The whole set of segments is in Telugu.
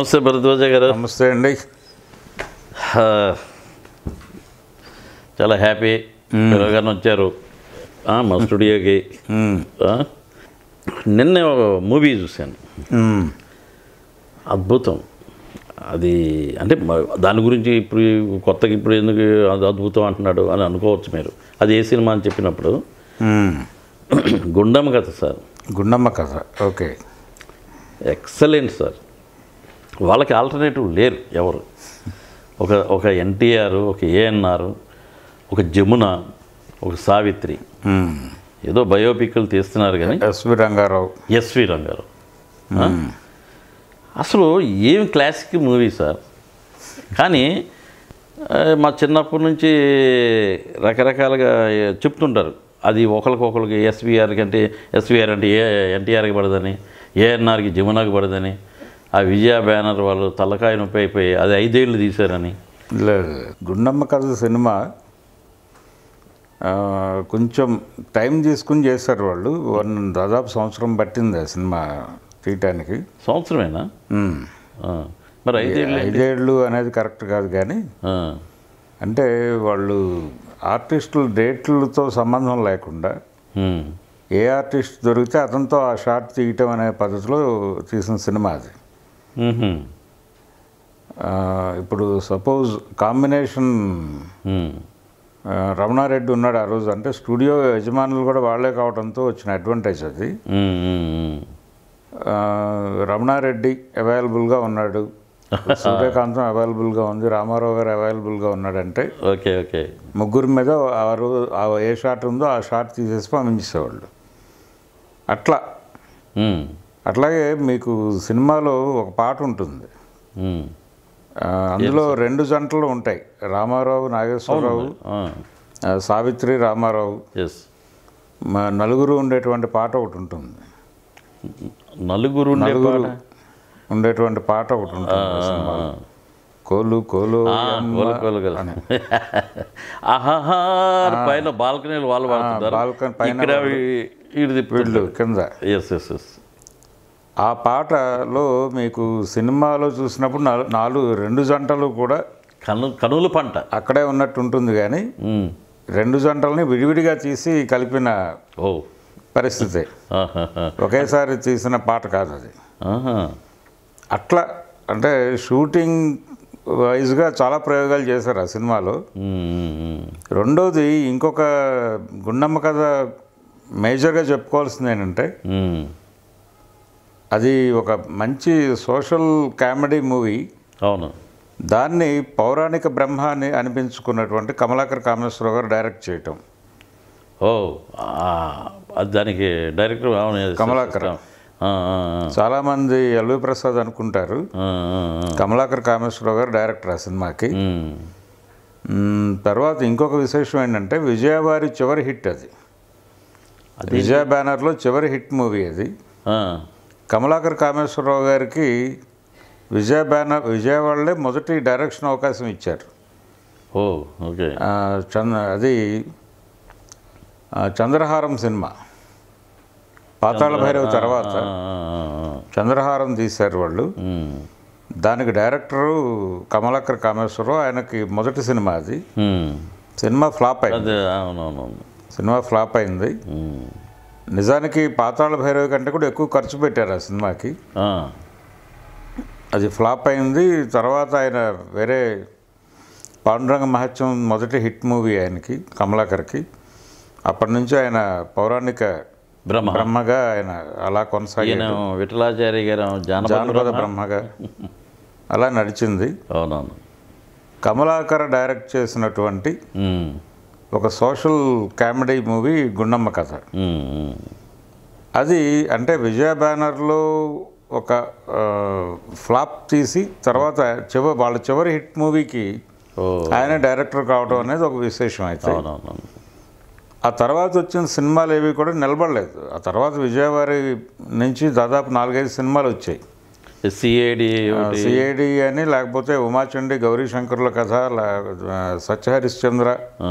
నమస్తే భరద్వాజ గారు నమస్తే అండి ఆ, చాలా హ్యాపీ గారిని వచ్చారు ఆ, మా స్టూడియోకి మ్మ్. ఆ, నిన్నే ఒక మూవీ చూశాను మ్మ్. అద్భుతం అది అంటే మ- దాని గురించి ఇప్పుడు కొత్తగా ఇప్పుడు ఎందుకు అది అద్భుతం అంటున్నాడు అని అనుకోవచ్చు మీరు అది ఏ సినిమా అని చెప్పినప్పుడు మ్మ్. గుండమ్మ కథ sir Gundamma Katha okay excellent sir వాళ్ళకి ఆల్టర్నేటివ్ లేరు ఎవరు ఒక ఒక ఎన్టీఆర్ ఒక ఏఎన్ఆర్ ఒక జమున ఒక సావిత్రి మ్మ్. ఏదో బయోపిక్లు తీస్తున్నారు కానీ ఎస్వి రంగారావు ఎస్వి రంగారు ఆ? అసలు ఏం క్లాసిక్ మూవీ సార్ కానీ ఆ, మా చిన్నప్పటి నుంచి రకరకాలుగా చెప్తుంటారు అది ఒకరికొకరికి ఎస్విఆర్ కంటే ఎస్విఆర్ అంటే ఏ ఎన్టీఆర్కి పడదని ఏఎన్ఆర్కి జమునాకి పడదని ఆ విజయ బ్యానర్ వాళ్ళు తలకాయ నొప్పి అయిపోయి అది ఐదేళ్ళు తీశారని లేదు గుండమ్మ కథ సినిమా ఆ, కొంచెం టైం తీసుకుని చేశారు వాళ్ళు వన్ దాదాపు సంవత్సరం పట్టింది ఆ సినిమా తీయటానికి సంవత్సరమేనా మ్మ్. ఆ. మరి ఐదేళ్ళు ఐదేళ్ళు అనేది కరెక్ట్ కాదు కానీ ఆ. అంటే వాళ్ళు ఆర్టిస్టుల డేట్లతో సంబంధం లేకుండా ఉమ్. ఏ ఆర్టిస్ట్ దొరికితే అతనితో ఆ షార్ట్ తీయటం అనే పద్ధతిలో తీసిన సినిమా అది ఉహుం. ఆ, ఇప్పుడు సపోజ్ కాంబినేషన్ ఉమ్. ఆ, రమణారెడ్డి ఉన్నాడు ఆ రోజు అంటే స్టూడియో యజమానులు కూడా వాళ్ళే కావడంతో వచ్చిన అడ్వాంటేజ్ అది ఉమ్, ఉమ్, ఉమ్. ఆ, రమణారెడ్డి అవైలబుల్గా ఉన్నాడు సూర్యకాంతం అవైలబుల్గా ఉంది రామారావు గారు అవైలబుల్గా ఉన్నాడంటే ఓకే ఓకే ముగ్గురు మీద ఆ రోజు ఆ ఏ షాట్ ఉందో ఆ షాట్ తీసేసి పంపించేసేవాళ్ళు అట్లా ఉమ్. అట్లాగే మీకు సినిమాలో ఒక పాట ఉంటుంది ఉమ్. ఆ, అందులో రెండు జంటలు ఉంటాయి రామారావు నాగేశ్వరరావు ఆ, సావిత్రి రామారావు ఎస్ మా నలుగురు ఉండేటువంటి పాట ఒకటి ఉంటుంది నలుగురు ఉండే నలుగురు పాట. ఉండేటువంటి పాట ఒకటి ఉంటుంది ఆ సినిమాలో. కోలు కోలు ఆ, యమ్మ కోలు కోలు కోలు. అని. ఆహాహా అని పైన బాల్కనీలు వాళ్ళు వాడుతుంటారు బాల్కనీ పైన ఇక్కడ వీ- వీడు వీళ్ళు కింద ఎస్ ఎస్ ఎస్ ఆ పాటలో మీకు సినిమాలో చూసినప్పుడు నాలు- నాలుగు రెండు జంటలు కూడా కను కనుల పంట అక్కడే ఉన్నట్టు ఉంటుంది కానీ ఉమ్. రెండు జంటల్ని విడివిడిగా తీసి కలిపిన ఓ పరిస్థితి ఆహాహా. ఒకేసారి తీసిన పాట కాదు అది ఆహా. అట్లా అంటే షూటింగ్ వైజ్గా చాలా ప్రయోగాలు చేశారు ఆ సినిమాలో ఉమ్, ఉమ్, ఉమ్. రెండోది ఇంకొక గుండమ్మ కథ మేజర్గా చెప్పుకోవాల్సింది ఏంటంటే ఉమ్. అది ఒక మంచి సోషల్ కామెడీ మూవీ అవును దాన్ని పౌరాణిక బ్రహ్మ అని అనిపించుకున్నటువంటి కమలాకర్ కామేశ్వరరావు గారు డైరెక్ట్ చేయటం ఓ ఆ, అది దానికి డైరెక్టర్ అవును yes, yes, కమలాకర్. yes. ఆ, ఆ, ఆ. చాలామంది ఎల్వి ప్రసాద్ అనుకుంటారు ఆ, ఆ, ఆ. కమలాకర్ కామేశ్వరరావు గారు డైరెక్టర్ ఆ సినిమాకి ఉమ్. మ్మ్, తర్వాత ఇంకొక విశేషం ఏంటంటే విజయవారి చివరి హిట్ అది విజయ బ్యానర్లో చివరి హిట్ మూవీ అది ఆ. కమలాకర్ కామేశ్వరరావు గారికి విజయ బ్యానర్ విజయవాడలే మొదటి డైరెక్షన్ అవకాశం ఇచ్చారు ఓ ఓకే ఆ, చంద్ర అది ఆ, చంద్రహారం సినిమా పాతాళ భైరవ్ తర్వాత ఆ, ఆ, ఆ, ఆ. చంద్రహారం తీశారు వాళ్ళు ఉమ్. దానికి డైరెక్టరు కమలాకర్ కామేశ్వరరావు ఆయనకి మొదటి సినిమా అది ఉమ్. సినిమా ఫ్లాప్ అయింది అదే అవునవునవును సినిమా ఫ్లాప్ అయింది ఉమ్. నిజానికి పాతాళ భైరవి కంటే కూడా ఎక్కువ ఖర్చు పెట్టారు ఆ సినిమాకి ఆ. అది ఫ్లాప్ అయింది తర్వాత ఆయన వేరే పాండురంగ మహత్యం మొదటి హిట్ మూవీ ఆయనకి కమలాకర్కి అప్పటి నుంచి ఆయన పౌరాణిక బ్రహ్మ బ్రహ్మగా ఆయన అలా కొనసాగి ఈయన విఠలాచార్య గారు జానపద జానపద బ్రహ్మ. బ్రహ్మగా అలా నడిచింది అవునవును కమలాకర్ డైరెక్ట్ చేసినటువంటి ఉమ్. ఒక సోషల్ కామెడీ మూవీ గుండమ్మ కథ ఉమ్, ఉమ్. అది అంటే విజయ బ్యానర్లో ఒక ఆ, ఫ్లాప్ తీసి తర్వాత చివ వాళ్ళ చివరి హిట్ మూవీకి ఓ ఆయన డైరెక్టర్ కావడం అనేది ఒక విశేషం అయితే అవునవునవును ఆ తర్వాత వచ్చిన సినిమాలు ఏవి కూడా నిలబడలేదు ఆ తర్వాత విజయవారి నుంచి దాదాపు నాలుగైదు సినిమాలు వచ్చాయి సిఐడి సిఐడి అని లేకపోతే ఉమాచండి గౌరీ శంకర్ల కథ లా- సత్యహరిశ్చంద్ర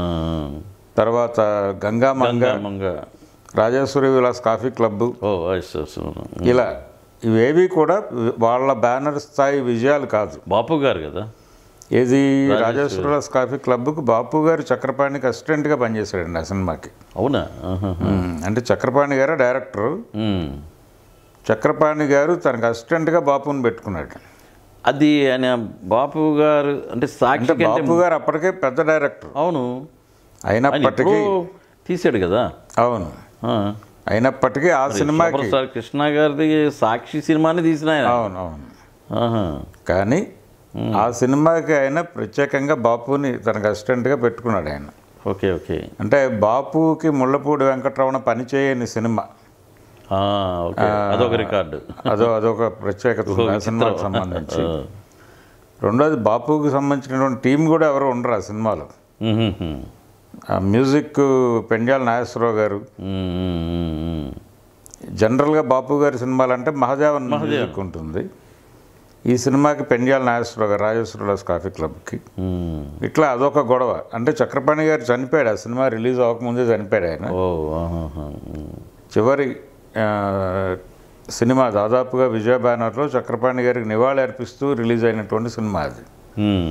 తర్వాత Gangamanga Manga Rajeswari Vilas coffee club oh yes yes అవును. ఇలా ఇవేవి కూడా వాళ్ళ బ్యానర్ స్థాయి విజయాలు కాదు బాపు గారు కదా ఏది రాజేశ్వరరావు కాఫీ క్లబ్కు బాపు గారు చక్రపాణికి అసిస్టెంట్గా పనిచేశాడండి ఆ సినిమాకి అవునా ఆహాహా. ఉమ్, అంటే చక్రపాణి గారు డైరెక్టరు ఉమ్. చక్రపాణి గారు తనకు అసిస్టెంట్గా బాపుని పెట్టుకున్నాడు అది ఆయన బాపు గారు అంటే సాక్షి అంటే కంటే బాపు గారు అప్పటికే పెద్ద డైరెక్టర్ అవును ఆయన అయినప్పటికీ ఎప్పుడో తీసాడు కదా అవును ఆ. అయినప్పటికీ ఆ సినిమాకి సూపర్ స్టార్ కృష్ణ గారిది సాక్షి సినిమాని తీసిన ఆయన అవును అవును ఆహా. కానీ ఆ సినిమాకి ఆయన ప్రత్యేకంగా బాపుని తనకు అసిస్టెంట్గా పెట్టుకున్నాడు ఆయన ఓకే ఓకే అంటే బాపుకి ముళ్ళపూడి వెంకటరమణ పనిచేయని సినిమా ఆ, ఓకే అదొక రికార్డు అదో అదొక ప్రత్యేకత ఉంది ఆ సినిమాకి సంబంధించి రెండోది బాపుకి సంబంధించినటువంటి టీం కూడా ఎవరు ఉండరు ఆ సినిమాలో ఉహుహు. ఆ మ్యూజిక్ పెండ్యాల నాగేశ్వరరావు గారు ఉమ్. జనరల్గా బాపు గారి సినిమాలు అంటే మహదేవన్ మ్యూజిక్ ఉంటుంది ఈ సినిమాకి పెండ్యాల నాగేశ్వరరావు గారు రాజేశ్వరరావు కాఫీ క్లబ్కి ఉమ్. ఇట్లా అదొక గొడవ అంటే చక్రపాణి గారు చనిపోయాడు ఆ సినిమా రిలీజ్ అవ్వకముందే చనిపోయాడు ఆయన ఓ ఆహాహా. ఉమ్. చివరి ఆ, సినిమా దాదాపుగా విజయ బ్యానర్లో చక్రపాణి గారికి నివాళి అర్పిస్తూ రిలీజ్ అయినటువంటి సినిమా అది ఉమ్.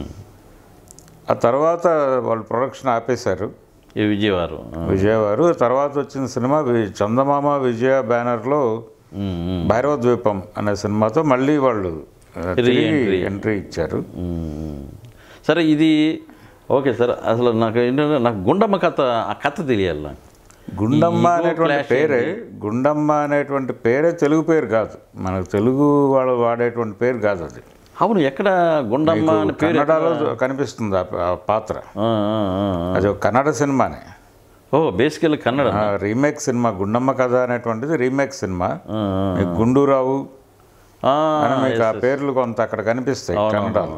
ఆ తర్వాత వాళ్ళు ప్రొడక్షన్ ఆపేశారు ఈ విజయవారు ఆ. విజయ వారు తర్వాత వచ్చిన సినిమా వి- చందమామ విజయ బ్యానర్లో ఉమ్. ఉమ్. భైరవ ద్వీపం అనే సినిమాతో మళ్ళీ వాళ్ళు ఆ, తిరిగి Re-entry. ఎంట్రీ ఇచ్చారు ఉమ్. సరే ఇది ఓకే సార్ అసలు నాకు ఏంటంటే నాకు గుండమ్మ కథ ఆ కథ తెలియాలి నాకు గుండమ్మ ఈ ego అనేటువంటి clash పేరే గుండమ్మ అనేటువంటి పేరే తెలుగు పేరు కాదు మనకు తెలుగు వాళ్ళు వాడేటువంటి పేరు కాదు అది అవును ఎక్కడ గుండమ్మ అని పేరు కన్నడలో కనిపిస్తుంది ఆ- ఆ పాత్ర ఆ, ఆ, ఆ, ఆ. అది ఒక కన్నడ సినిమానే ఓ బేసికల్ కన్నడ ఆ రీమేక్ సినిమా గుండమ్మ కథ అనేటువంటిది రీమేక్ సినిమా ఆ, ఆ. మీకు గుండూరావు ఆ, అని మీకు ఆ పేర్లు కొంత అక్కడ కనిపిస్తాయి కన్నడలో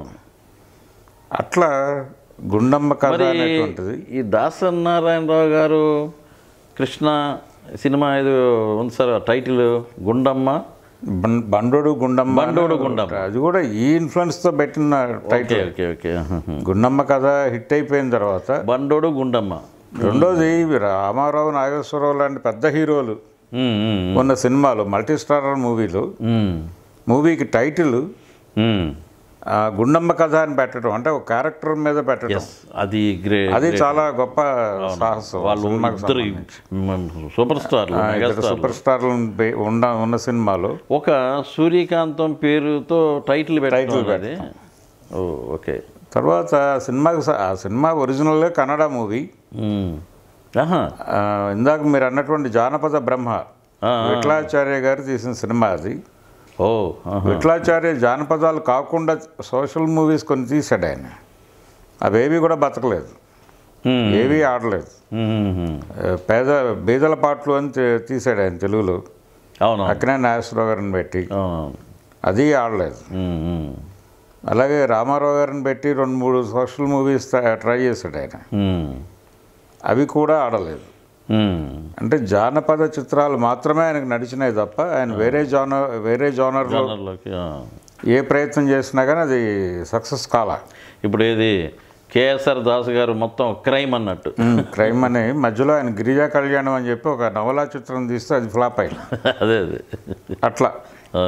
అట్లా గుండమ్మ కథ మరి అనేటువంటిది ఈ దాసనారాయణరావు గారు కృష్ణ సినిమా ఏదో ఉంది సార్ టైటిల్ గుండమ్మ బం- బండోడు గుండమ్మ బండోడు అని గుండమ్మ. అది కూడా ఈ ఇన్ఫ్లుయెన్స్ తో పెట్టిన ఓకే టైటిల్ ఓకే ఓకే ఆహాహా. గుండమ్మ కథ హిట్ అయిపోయిన తర్వాత బండోడు గుండమ్మ రెండోది రామారావు నాగేశ్వరరావు లాంటి పెద్ద హీరోలు ఉమ్, ఉమ్, ఉన్న సినిమాలు మల్టీ స్టారర్ మూవీలు ఉమ్, మూవీకి టైటిల్ ఉమ్. ఆ, గుండమ్మ కథ అని పెట్టడం అంటే ఒక క్యారెక్టర్ మీద పెట్టడం ఎస్ అది గ్రేట్ అది చాలా గొప్ప సాహసం వాళ్ళు సినిమాకి ఇద్దరు సంబంధించి. సూపర్ స్టార్లు ఆ, ఇద్దరు మెగాస్టార్లు సూపర్ స్టార్లు ఉన్న- ఉన్న ఉన్న సినిమాలో ఒక సూర్యకాంతం పేరుతో టైటిల్ పెట్టడం అది ఓ ఓకే తర్వాత ఆ సినిమాకి స- ఆ సినిమా ఒరిజినల్ కన్నడ మూవీ ఉమ్. ఆహా ఆ, ఇందాక మీరు అన్నటువంటి జానపద బ్రహ్మ ఆ, విఠలాచార్య గారు తీసిన సినిమా అది ఓ ఆహా. విఠలాచార్య జానపదాలు కాకుండా సోషల్ మూవీస్ కొన్ని తీశాడు ఆయన అవేవి కూడా బతకలేదు ఉమ్, ఏవి ఆడలేదు ఉమ్, ఉమ్. ఆ, పేద బీదల పాటలు అని తీ- తీశాడు ఆయన తెలుగులో అవును అక్కినే నాగేశ్వరరావు గారిని పెట్టి అవును అది ఆడలేదు ఉమ్, ఉమ్. అలాగే రామారావు గారిని పెట్టి రెండు మూడు సోషల్ మూవీస్ ట్రై చేశాడు ఆయన ఉమ్, అవి కూడా ఆడలేదు ఉమ్. అంటే జానపద చిత్రాలు మాత్రమే ఆయనకు నడిచినాయి తప్ప ఆయన వేరే జానర్ వేరే జానర్లో జనరల్లోకి, ఆ. ఏ ప్రయత్నం చేసినా కానీ అది సక్సెస్ కాల ఇప్పుడు ఏది కేఎస్ఆర్ దాస్ గారు మొత్తం క్రైమ్ అన్నట్టు క్రైమ్ అని మధ్యలో ఆయన గిరిజా కళ్యాణం అని చెప్పి ఒక నవలా చిత్రం తీస్తే అది ఫ్లాప్ అయింది అదే అదే అట్లా ఆ,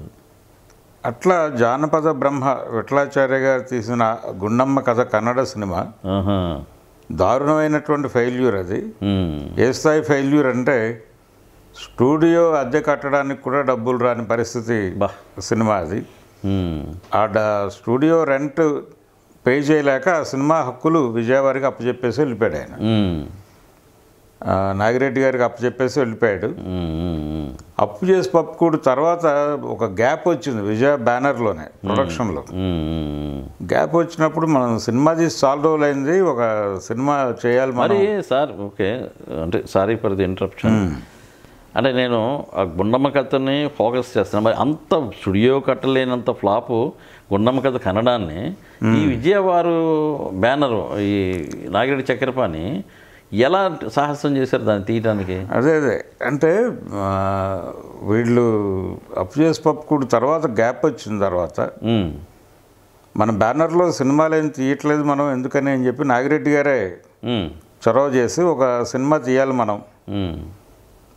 అట్లా జానపద బ్రహ్మ విఠలాచార్య గారు తీసిన గుండమ్మ కథ కన్నడ సినిమా ఆహా. దారుణమైనటువంటి ఫెయిల్యూర్ అది ఉమ్, ఏ స్థాయి ఫెయిల్యూర్ అంటే స్టూడియో అద్దె కట్టడానికి కూడా డబ్బులు రాని పరిస్థితి బా సినిమా అది ఉమ్, ఆ డ- స్టూడియో రెంట్ పే చేయలేక ఆ సినిమా హక్కులు విజయవారికి అప్పచెప్పేసి వెళ్ళిపోయాడు ఆయన ఉమ్, ఆ, నాగిరెడ్డి గారికి అప్పచెప్పేసి వెళ్ళిపోయాడు ఉమ్, ఉమ్, అప్పు చేసి పప్పుకూడు తర్వాత ఒక గ్యాప్ వచ్చింది విజయ బ్యానర్లోనే ప్రొడక్షన్లో ఉమ్. గ్యాప్ వచ్చినప్పుడు మనం సినిమా తీసి చాలా రోజులు అయింది ఒక సినిమా చేయాలి మనం మరి సార్ ఓకే అంటే సారీ ఫర్ ది ఇంటరప్షన్ అంటే నేను ఆ గుండమ్మ కథని ఫోకస్ చేస్తాను మరి అంత స్టూడియో కట్టలేనంత ఫ్లాపు గుండమ్మ కథ కన్నడాన్ని ఈ విజయవారు బ్యానర్ ఈ నాగిరెడ్డి చక్కెరపాని ఎలా సాహసం చేశారు దాన్ని తీయడానికి అదే అదే అంటే ఆ, వీళ్ళు అప్పు చేసి పప్పుకూడు తర్వాత గ్యాప్ వచ్చిన తర్వాత ఉమ్, మన బ్యానర్లో సినిమాలు ఏం తీయట్లేదు మనం ఎందుకని అని చెప్పి నాగిరెడ్డి గారే ఉమ్, చొరవ చేసి ఒక సినిమా తీయాలి మనం ఉమ్,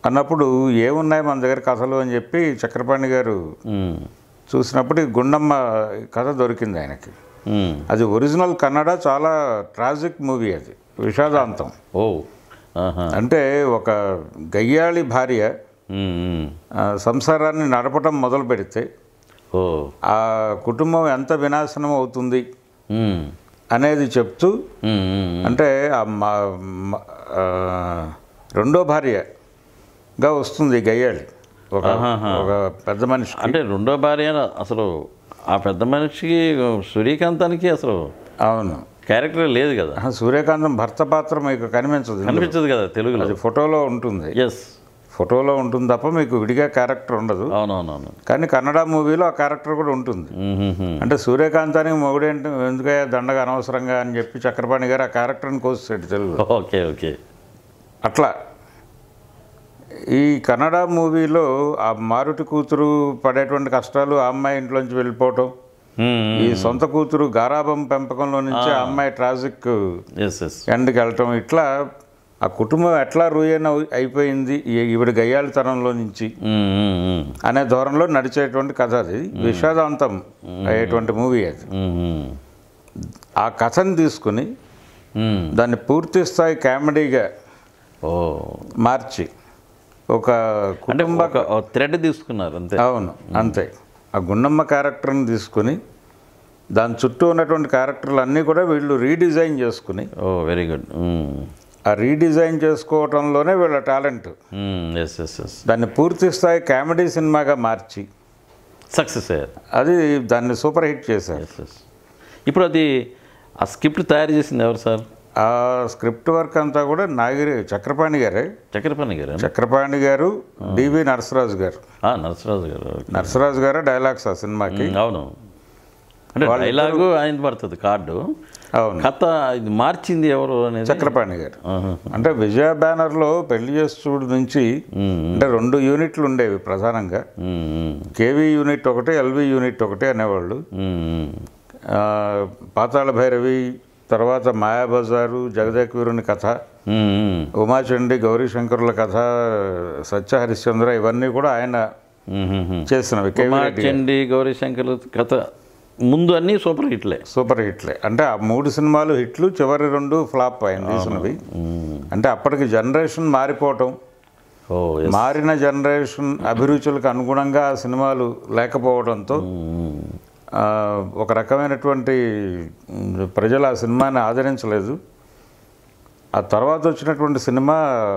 అన్నప్పుడు ఏమున్నాయి మన దగ్గర కథలు అని చెప్పి చక్రపాణి గారు ఉమ్, చూసినప్పుడు ఈ గుండమ్మ కథ దొరికింది ఆయనకి ఉమ్. అది ఒరిజినల్ కన్నడ చాలా ట్రాజిక్ మూవీ అది విషాదాంతం ఓ ఆహా. అంటే ఒక గయ్యాళి భార్య ఉమ్, ఉమ్. ఆ, సంసారాన్ని నడపటం మొదలు పెడితే ఓ ఆ కుటుంబం ఎంత వినాశనం అవుతుంది ఉమ్, అనేది చెప్తూ ఉమ్, ఉమ్. అంటే ఆ మ- మ- ఆ, రెండో భార్యగా వస్తుంది ఈ గయ్యాళి ఒక ఒక పెద్ద మనిషి అంటే రెండో భార్య అసలు ఆ పెద్ద మనిషికి సూర్యకాంతానికి అసలు అవును క్యారెక్టర్ లేదు కదా ఆహా, సూర్యకాంతం భర్త పాత్ర మీకు కనిపించదు ఇందులో. కనిపించదు కదా తెలుగులో అది ఫోటోలో ఉంటుంది ఎస్ ఫోటోలో ఉంటుంది తప్ప మీకు విడిగా క్యారెక్టర్ ఉండదు అవునవునవును కానీ కన్నడ మూవీలో ఆ క్యారెక్టర్ కూడా ఉంటుంది అంటే సూర్యకాంతానికి మొగుడేంటి ఎందుకయ్యా దండగా అనవసరంగా అని చెప్పి చక్రపాణి గారు ఆ క్యారెక్టర్ని కోసాడు తెలుగులో ఓకే ఓకే అట్లా ఈ కన్నడ మూవీలో ఆ మారుటి కూతురు పడేటువంటి కష్టాలు ఆ అమ్మాయి ఇంట్లోంచి వెళ్ళిపోవటం ఈ సొంత కూతురు గారాబం పెంపకంలో నుంచి ఆ అమ్మాయి ట్రాజిక్ ఎస్ ఎస్ ఎండ్కి వెళ్ళటం ఇట్లా ఆ కుటుంబం ఎట్లా రూయన్ అయి- అయిపోయింది ఈ- ఈవిడ గయ్యాళితనంలో నుంచి అనే ధోరణిలో నడిచేటువంటి కథ అది విషాదాంతం అయ్యేటువంటి మూవీ అది ఆ కథని తీసుకుని దాన్ని పూర్తి స్థాయి కామెడీగా ఓ మార్చి ఒక కు- అంటే ఒక థ్రెడ్ తీసుకున్నారు అంతే అవును అంతే ఆ గుండమ్మ క్యారెక్టర్ని తీసుకుని దాని చుట్టూ ఉన్నటువంటి క్యారెక్టర్లు అన్నీ కూడా వీళ్ళు రీడిజైన్ చేసుకుని ఓ వెరీ గుడ్ ఆ రీడిజైన్ చేసుకోవటంలోనే వీళ్ళ టాలెంట్ ఎస్ ఎస్ ఎస్ దాన్ని పూర్తి స్థాయి కామెడీ సినిమాగా మార్చి సక్సెస్ అయ్యారు అది దాన్ని సూపర్ హిట్ చేశారు ఎస్ ఎస్ ఇప్పుడు అది ఆ స్క్రిప్ట్ తయారు చేసింది ఎవరు సార్ ఆ స్క్రిప్ట్ వర్క్ అంతా కూడా నాగిరి చక్రపాణి గారే చక్రపాణి గారు చక్రపాణి గారు డివి నరసరాజు గారు ఆ, నరసరాజు గారు నరసరాజు గారే డైలాగ్స్ ఆ సినిమాకి ఉమ్, అవును అంటే డైలాగు ఆయన పడుతుంది కార్డు అవును కథ ఇది మార్చింది ఎవరు అనేది చక్రపాణి గారు ఆహా. అంటే విజయ బ్యానర్లో పెళ్లి చేసి చూడు నుంచి అంటే రెండు యూనిట్లు ఉండేవి ప్రధానంగా ఉమ్, ఉమ్, కేవీ యూనిట్ ఒకటి ఎల్వి యూనిట్ ఒకటి అనేవాళ్ళు ఉమ్, ఉమ్. ఆ, పాతాళ భైరవి తర్వాత మాయాబజారు జగదేకవీరుని కథ ఉమ్, ఉమ్, ఉమాచండి గౌరీశంకరుల కథ సత్య హరిశ్చంద్ర ఇవన్నీ కూడా ఆయన ఉమ్, ఉమ్, ఉమ్. చేసినవి కేవీ రెడ్డి గారు. చండి గౌరీశంకర్ కథ ముందు అన్నీ సూపర్ హిట్లే సూపర్ హిట్లే అంటే ఆ మూడు సినిమాలు హిట్లు చివరి రెండు ఫ్లాప్ ఆయన తీసినవి అంటే అప్పటికి జనరేషన్ మారిపోవటం ఓ ఎస్ మారిన జనరేషన్ అభిరుచులకు అనుగుణంగా ఆ సినిమాలు లేకపోవడంతో ఆ, ఒక రకమైనటువంటి ఉమ్, ప్రజలు ఆ సినిమాని ఆదరించలేదు ఆ తర్వాత వచ్చినటువంటి సినిమా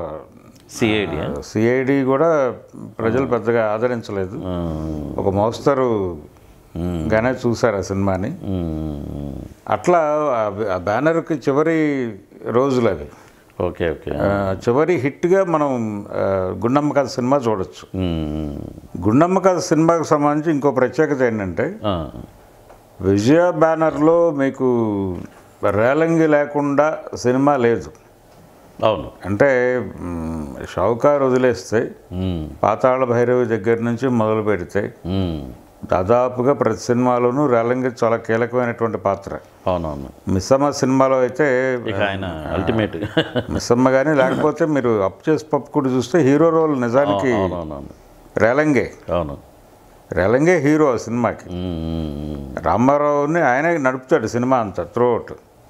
సిఐడి సిఐడి కూడా ప్రజలు పెద్దగా ఆదరించలేదు ఒక మోస్తరు గానే చూశారు ఆ సినిమాని అట్లా ఆ- ఆ బ్యానర్కి చివరి రోజులు అవి ఓకే ఓకే ఆ, చివరి హిట్గా మనం ఆ, గుండమ్మ కథ సినిమా చూడొచ్చు ఉమ్, గుండమ్మ కథ సినిమాకు సంబంధించి ఇంకో ప్రత్యేకత ఏంటంటే ఆ, విజయ బ్యానర్లో మీకు రేలంగి లేకుండా సినిమా లేదు అవును అంటే మ్, షావుకార్ వదిలేస్తే ఉమ్, పాతాళ భైరవి దగ్గర నుంచి మొదలు పెడితే ఉమ్, దాదాపుగా ప్రతి సినిమాలోనూ రేలంగి చాలా కీలకమైనటువంటి పాత్ర అవునవును మిస్సమ్మ సినిమాలో అయితే ఇక ఆయన అల్టిమేట్ మిస్సమ్మ కానీ లేకపోతే మీరు అప్ చేసి పప్పుకుడు చూస్తే హీరో రోల్ నిజానికి అవునవునవును రేలంగే అవును రేలంగే హీరో ఆ సినిమాకి ఉమ్, ఉమ్, రామారావుని ఆయనే నడుపుతాడు సినిమా అంతా త్రూఅవుట్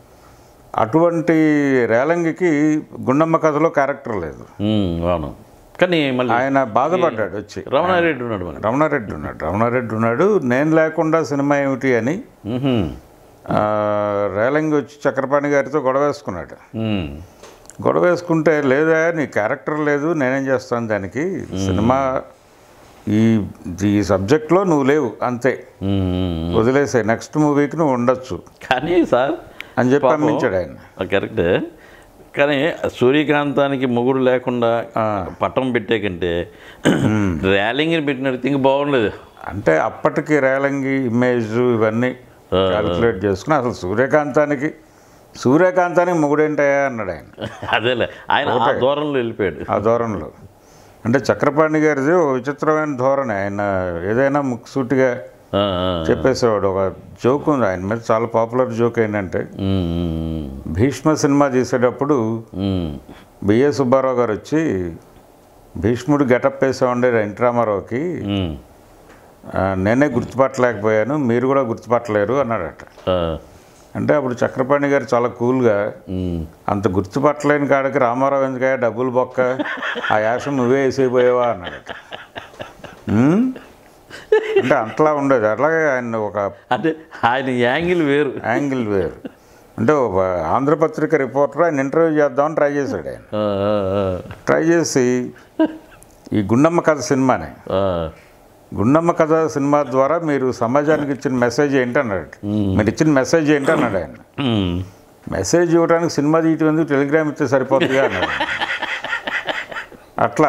అటువంటి రేలంగికి గుండమ్మ కథలో క్యారెక్టర్ లేదు ఉమ్, అవును కానీ మళ్ళీ ఆయన బాధపడ్డాడు వచ్చి రమణారెడ్డి ఉన్నాడు మనకి రమణారెడ్డి ఉన్నాడు రమణారెడ్డి ఉన్నాడు నేను లేకుండా సినిమా ఏమిటి అని ఉహుం, ఆ, రేలంగి వచ్చి చక్రపాణి గారితో గొడవ వేసుకున్నాడు ఉమ్, గొడవ వేసుకుంటే లేదా నీ క్యారెక్టర్ లేదు నేనేం చేస్తాను దానికి సినిమా ఈ ఈ సబ్జెక్ట్లో నువ్వు లేవు అంతే ఉమ్, ఉమ్. వదిలేసే నెక్స్ట్ మూవీకి నువ్వు ఉండొచ్చు కానీ సార్ అని చెప్పి పాపం, పంపించాడు ఆయన కరెక్టే కానీ సూర్యకాంతానికి మొగుడు లేకుండా పట్టం పెట్టే కంటే ర్యాలింగ్ని పెట్టినట్టు ఇంక బాగుండలేదు అంటే అప్పటికి రేలంగి ఇమేజ్ ఇవన్నీ క్యాలిక్యులేట్ చేసుకుని అసలు సూర్యకాంతానికి సూర్యకాంతానికి మొగుడేంటయా అన్నాడు ఆయన అదేలే ఆయన ఆ దూరంలో వెళ్ళిపోయాడు ఆ ధోరణిలో అంటే చక్రపాణి గారిది ఒక విచిత్రమైన ధోరణి ఆయన ఏదైనా ముక్సూటిగా ఆ, ఆ. చెప్పేసేవాడు ఒక జోక్ ఉంది ఆయన మీద చాలా పాపులర్ జోక్ ఏంటంటే ఉమ్, ఉమ్, భీష్మ సినిమా తీసేటప్పుడు ఉమ్, బిఏ సుబ్బారావు గారు వచ్చి భీష్ముడు గెటప్ వేసా ఉండే ఎన్టీ రామారావుకి ఉమ్. ఆ, నేనే గుర్తుపట్టలేకపోయాను మీరు కూడా గుర్తుపట్టలేరు అన్నాడట ఆ. అంటే అప్పుడు చక్రపాణి గారు చాలా కూల్గా ఉమ్. అంత గుర్తుపట్టలేని కాడికి రామారావు ఎందుకయ్యా డబ్బులు బొక్క ఆ యాసం నువ్వే వేసేపోయావా అన్నాడట ఉమ్? అంటే అంతలా ఉండేది అట్లాగే ఆయన ఒక అంటే ఆయన యాంగిల్ వేరు యాంగిల్ వేరు అంటే ఒక ఆంధ్రపత్రిక రిపోర్టర్ ఆయన ఇంటర్వ్యూ చేద్దామని ట్రై చేశాడు ఆయన ఆ, ఆ, ఆ. ట్రై చేసి ఈ గుండమ్మ కథ సినిమాని ఆ. గుండమ్మ కథ సినిమా ద్వారా మీరు సమాజానికి ఇచ్చిన మెసేజ్ ఏంటి అన్నాడు మీరు ఇచ్చిన మెసేజ్ ఏంటి అన్నాడు ఆయన ఉమ్. మెసేజ్ ఇవ్వడానికి సినిమా తీయటం ఎందుకు టెలిగ్రామ్ ఇస్తే సరిపోతుందిగా అన్నాడు అట్లా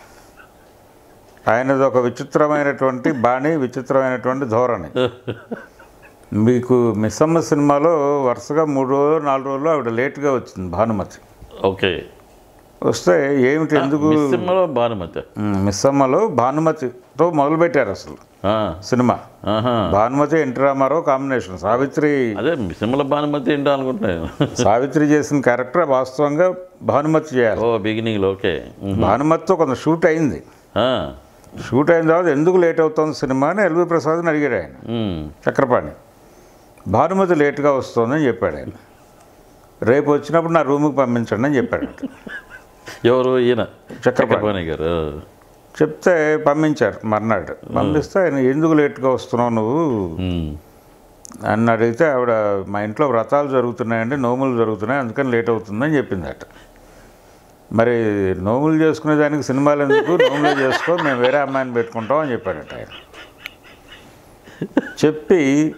ఆయనది ఒక విచిత్రమైనటువంటి బాణి విచిత్రమైనటువంటి ధోరణి మీకు మిస్సమ్మ సినిమాలో వరుసగా మూడు రోజులు నాలుగు రోజులు ఆవిడ లేట్గా వచ్చింది భానుమతి ఓకే వస్తే ఏమిటి ఎందుకు సినిమాలో భానుమతి ఉమ్, మిస్సమ్మలో భానుమతితో మొదలుపెట్టారు అసలు ఆ. సినిమా ఆహా. భానుమతి ఎన్టీ రామారావు కాంబినేషన్ సావిత్రి అదే సినిమాలో భానుమతి ఏంటో అనుకుంటున్నాను సావిత్రి చేసిన క్యారెక్టర్ వాస్తవంగా భానుమతి చేయాలి ఓ బిగినింగ్లో ఓకే ఉమ్. భానుమతితో కొంత షూట్ అయింది ఆ. షూట్ అయిన తర్వాత ఎందుకు లేట్ అవుతుంది సినిమా అని ఎల్వి ప్రసాద్ని అడిగాడు ఆయన ఉమ్. చక్రపాణి భానుమతి లేట్గా వస్తుందని చెప్పాడు ఆయన రేపు వచ్చినప్పుడు నా రూమ్కి పంపించండి అని చెప్పాడు ఎవరు ఈయన చక్రపాణి చక్రపాణి గారు చెప్తే పంపించారు మర్నాడు పంపిస్తే ఆయన ఎందుకు లేట్గా వస్తున్నావు నువ్వు ఉమ్. అని అడిగితే ఆవిడ మా ఇంట్లో వ్రతాలు జరుగుతున్నాయండి నోములు జరుగుతున్నాయి అందుకని లేట్ అవుతుందని చెప్పిందట మరి నోములు చేసుకునే దానికి సినిమాలు ఎందుకు నోములు చేసుకో మేము వేరే అమ్మాయిని పెట్టుకుంటాం అని చెప్పాడట ఆయన చెప్పి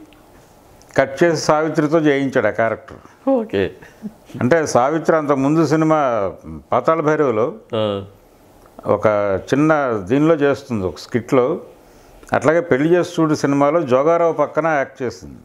కట్ చేసి సావిత్రితో చేయించాడు ఆ క్యారెక్టర్ ఓకే అంటే సావిత్రి అంత ముందు సినిమా పాతాళ భైరవిలో ఆ. ఒక చిన్న దీనిలో చేస్తుంది ఒక స్కిట్లో అట్లాగే పెళ్లి చేసి చూడు సినిమాలో జోగారావు పక్కన యాక్ట్ చేసింది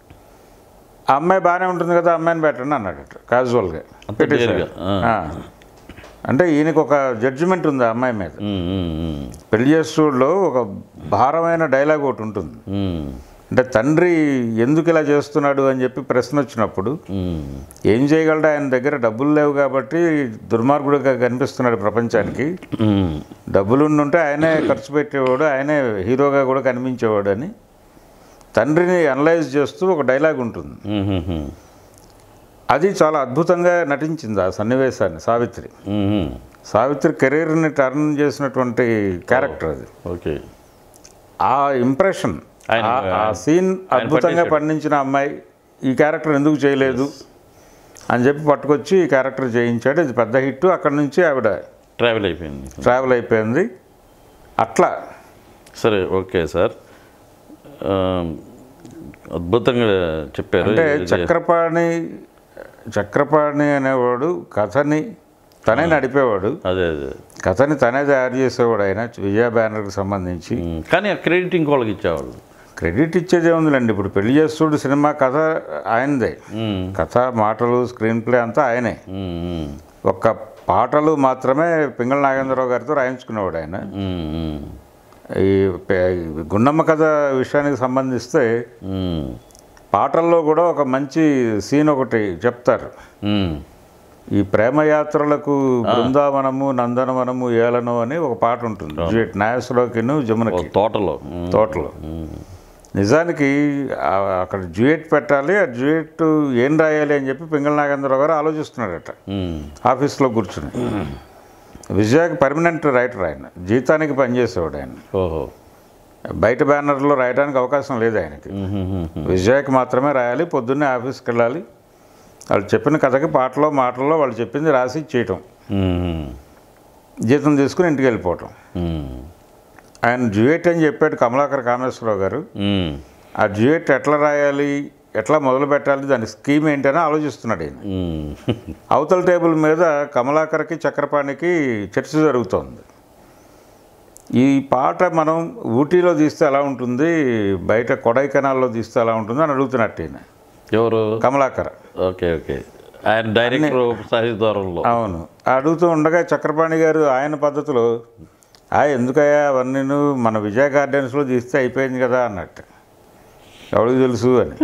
ఆ అమ్మాయి బాగానే ఉంటుంది కదా ఆ అమ్మాయిని పెట్టండి అన్నాడు క్యాజువల్గా అంత పెట్టేశాడు. నేరుగా, ఆ. ఆ. అంటే ఈయనకు ఒక జడ్జిమెంట్ ఉంది ఆ అమ్మాయి మీద ఉమ్, ఉమ్, ఉమ్. పెళ్లి చేసి చూడులో ఒక భారమైన డైలాగ్ ఒకటి ఉంటుంది ఉమ్. అంటే తండ్రి ఎందుకు ఇలా చేస్తున్నాడు అని చెప్పి ప్రశ్న వచ్చినప్పుడు ఉమ్. ఏం చేయగలడు ఆయన దగ్గర డబ్బులు లేవు కాబట్టి దుర్మార్గుడిగా కనిపిస్తున్నాడు ప్రపంచానికి ఉమ్. డబ్బులు ఉంటే ఆయనే ఖర్చు పెట్టేవాడు ఆయనే హీరోగా కూడా కనిపించేవాడు అని తండ్రిని అనలైజ్ చేస్తూ ఒక డైలాగ్ ఉంటుంది ఉమ్, ఉమ్, ఉమ్. అది చాలా అద్భుతంగా నటించింది ఆ సన్నివేశాన్ని సావిత్రి ఉమ్, ఉమ్. సావిత్రి కెరీర్ని టర్న్ చేసినటువంటి క్యారెక్టర్ అది ఓకే ఆ ఇంప్రెషన్ ఆయన- ఆ సీన్ అద్భుతంగా పట్టేశాడు. పండించిన అమ్మాయి ఈ క్యారెక్టర్ ఎందుకు చేయలేదు అని చెప్పి పట్టుకొచ్చి ఈ క్యారెక్టర్ చేయించాడు ఇది పెద్ద హిట్ అక్కడ నుంచి ఆవిడ ట్రావెల్ అయిపోయింది ట్రావెల్ అయిపోయింది అట్లా సరే ఓకే సార్ ఆ, అద్భుతంగా చెప్పారు అంటే ఇది- చక్రపాణి చక్రపాణి అనేవాడు కథని తనే నడిపేవాడు అదే అదే కథని తనే తయారు చేసేవాడు ఆయన విజయ బ్యానర్కి సంబంధించి ఉమ్. కానీ ఆ క్రెడిట్ ఇంకోళ్ళకి ఇచ్చేవాళ్ళు క్రెడిట్ ఇచ్చేదే ఉందిలేండి ఇప్పుడు పెళ్లి చేస్తుడు సినిమా కథ ఆయనదే ఉమ్. కథ మాటలు స్క్రీన్ ప్లే అంతా ఆయనే ఉమ్, ఉమ్. ఒక్క పాటలు మాత్రమే పింగళ నాగేంద్రరావు గారితో రాయించుకునేవాడు ఆయన ఉమ్, ఉమ్. ఈ పే- గుండమ్మ కథ విషయానికి సంబంధిస్తే ఉమ్. పాటల్లో కూడా ఒక మంచి సీన్ ఒకటి చెప్తారు ఉమ్. ఈ ప్రేమయాత్రలకు బృందావనము నందనవనము ఏలను అని ఒక పాట ఉంటుంది డ్యూయట్ నాయసులోకిను ఓ జమునకి తోటలో ఉమ్. తోటలో నిజానికి ఆ- అక్కడ డ్యూయట్ పెట్టాలి ఆ డ్యూయట్ ఏం రాయాలి అని చెప్పి పింగళ నాగేంద్రరావు గారు ఆలోచిస్తున్నాడట ఉమ్. ఆఫీస్లో కూర్చుని విజయకి పర్మనెంట్ రైటర్ ఆయన జీతానికి పనిచేసేవాడు ఆయన ఓహో బయట బ్యానర్లో రాయడానికి అవకాశం లేదు ఆయనకి ఉమ్, ఉమ్, ఉమ్. విజయకి మాత్రమే రాయాలి పొద్దున్నే ఆఫీస్కి వెళ్ళాలి వాళ్ళు చెప్పిన కథకి పాటలో మాటల్లో వాళ్ళు చెప్పింది రాసి చేయటం ఉమ్. జీతం తీసుకుని ఇంటికి వెళ్ళిపోవటం ఉమ్. ఆయన డ్యూయట్ అని చెప్పాడు కమలాకర్ కామేశ్వరరావు గారు ఉమ్. ఆ డ్యూయట్ ఎట్లా రాయాలి ఎట్లా మొదలు పెట్టాలి దాని స్కీమ్ ఏంటని ఆలోచిస్తున్నాడు ఆయన ఉమ్. అవతల టేబుల్ మీద కమలాకర్కి చక్రపాణికి చర్చ జరుగుతోంది ఈ పాట మనం ఊటీలో తీస్తే ఎలా ఉంటుంది బయట కొడైకెనాల్లో తీస్తే ఎలా ఉంటుంది అని అడుగుతున్నట్టు ఈయన ఎవరు కమలాకర్ ఓకే ఓకే ఆయన డైరెక్టర్ సహిద్వారంలో అవును అడుగుతూ ఉండగా చక్రపాణి గారు ఆయన పద్ధతిలో ఆ ఎందుకయ్యా అవన్నీ మన విజయ గార్డెన్స్లో తీస్తే అయిపోయింది కదా అన్నట్టు ఎవరికి తెలుసు అని